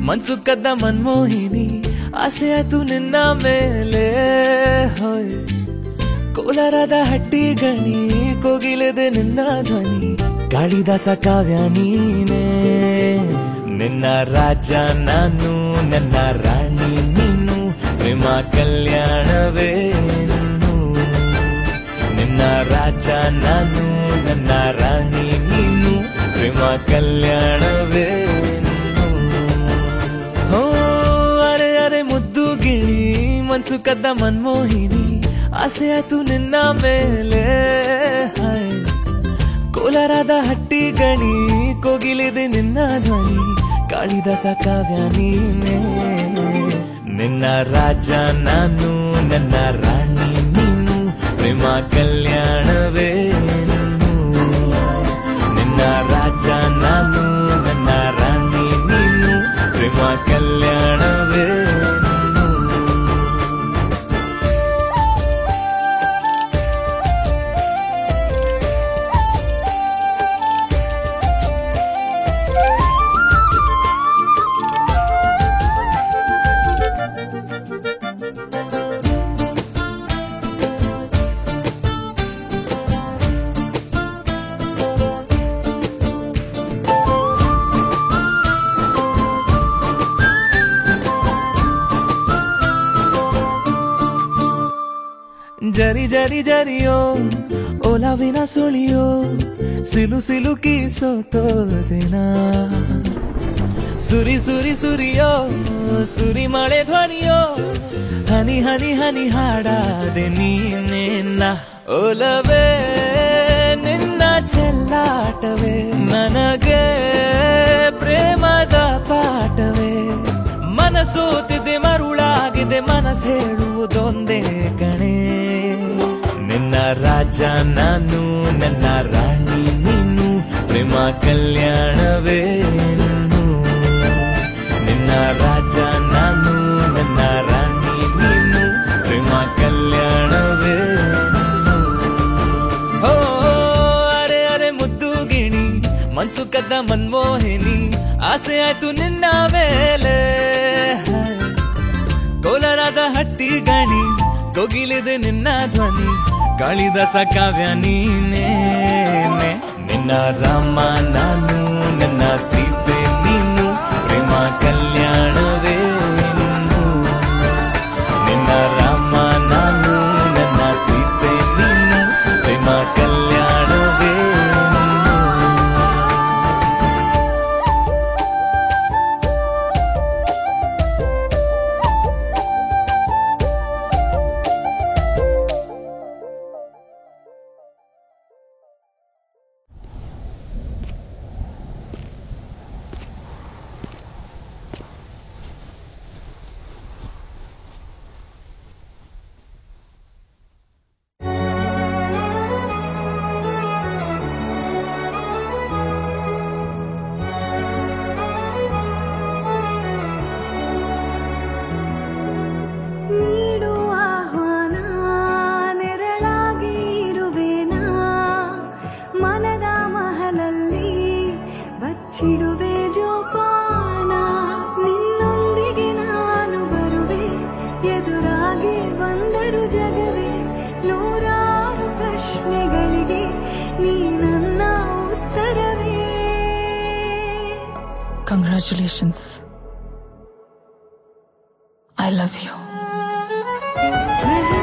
ಮನ್ಸು ಕದ್ದ ಮನ್ಮೋಹಿನಿ ಆಸೆ ಆಯ್ತು ನಿನ್ನ ಮೇಲೆ ಹೋಯ್ ಕೋಲಾರದ ಹಟ್ಟಿ ಗಣಿ ಕೋಗಿಲೆದೆ ನಿನ್ನ ಧ್ವನಿ ಕಾಳಿದಾಸ ಕಾವ್ಯ ನೀನೇ ನಿನ್ನ ರಾಜ ನಾನು ನನ್ನ ರಾಣಿ ನೀನು ಪ್ರೇಮ ಕಲ್ಯಾಣವೇನು ನಿನ್ನ ರಾಜ ನಾನು ನನ್ನ ರಾಣಿ ನೀನು ಪ್ರೇಮ ಕಲ್ಯಾಣವೇನು ಹೋ ಅರೆ ಅರೆ ಮುದ್ದು ಗಿಳಿ ಮನ್ಸು ಕದ್ದ ಮನ್ಮೋಹಿನಿ ಆಸೆ ಆಯ್ತು ನಿನ್ನ ಮೇಲೆ ಹಾಯ್. ಕೋಲಾರದ ಹಟ್ಟಿ ಗಣಿ ಕೋಗಿಲಿದೆ ನಿನ್ನ ಧ್ವನಿ ಕಾಳಿದಾಸ ಕಾವ್ಯ ನೀನೇ ನಿನ್ನ ರಾಜ ನಾನು ನನ್ನ ರಾಣಿ ನೀನು ಪ್ರೇಮ ಕಲ್ಯಾಣವೇನು ನಿನ್ನ ರಾಜ ನಾನು ನನ್ನ ರಾಣಿ ನೀನು ಪ್ರೇಮ ಕಲ್ಯಾಣವೇನು ಜರಿ ಜರಿ ಜರಿಯೋ ಓಲಾವಿನ ಸುಳಿಯೋ ಸಿಲು ಸಿಲುಕಿ ಸೋತೋದಿನ ಸುರಿ ಸುರಿ ಸುರಿಯೋ ಸುರಿ ಮಳೆ ಧ್ವನಿಯೋ ಹನಿ ಹನಿ ಹನಿ ಹಾಡಾದೆ ನೀನೇನ ಓಲವೇ ನಿನ್ನ ಚೆಲ್ಲಾಟವೇ ನನಗೆ ಪ್ರೇಮದ ಪಾಠವೇ ಮನಸೋತಿದೆ ಮರುಳಾಗಿದೆ ಮನಸ್ಸು ಹೇಳುವುದೊಂದೇ ಕಣೆ ನಿನ್ನ ರಾಜ ನಾನು ನನ್ನ ರಾಣಿ ನೀನು ಪ್ರೇಮ ಕಲ್ಯಾಣವೇನು ನಿನ್ನ ರಾಜ ನಾನು ನನ್ನ ರಾಣಿ ನೀನು ಪ್ರೇಮ ಕಲ್ಯಾಣವೇನು ಹೋ ಅರೆ ಅರೆ ಮುದ್ದು ಗಿಣಿ ಮನ್ಸು ಕದ್ದ ಮನ್ಮೋಹಿನಿ ಆಸೆ ಆಯ್ತು ನಿನ್ನ ಮೇಲೆ ಕೋಲಾರದ ಹಟ್ಟಿ ಗಣಿ ಕೋಗಿಲಿದೆ ನಿನ್ನ ಧ್ವನಿ ಕಾಳಿದಾಸ ಕಾವ್ಯ ನೀನೇನೆ ನಿನ್ನ ರಾಮ ನಾನು ನನ್ನ ಸೀತೆ ನೀನು ಪ್ರೇಮ ಕಲ್ಯಾಣವೇನು ನಿನ್ನ ರಾಮ ನಾನು ನನ್ನ ಸೀತೆ ನೀನು ಪ್ರೇಮ ಕಲ್ಯಾಣವೇನು ನೀಡು ಆಹ್ವಾನ ನೆರಳಾಗಿ ಇರುವೆನಾ ಮನದ ಮಹಲಲ್ಲಿ ಬಚ್ಚಿಡುವೆ ಜೋಪಾನ ನಿನ್ನೊಂದಿಗೆ ನಾನು ಬರುವೆ ಎದುರಾಗಿ ಬಂದರು ಜಗವೇ ನೂರಾರು ಪ್ರಶ್ನೆಗಳಿಗೆ ನೀ ನನ್ನ ಉತ್ತರವೇ Congratulations. I love you. Mehndi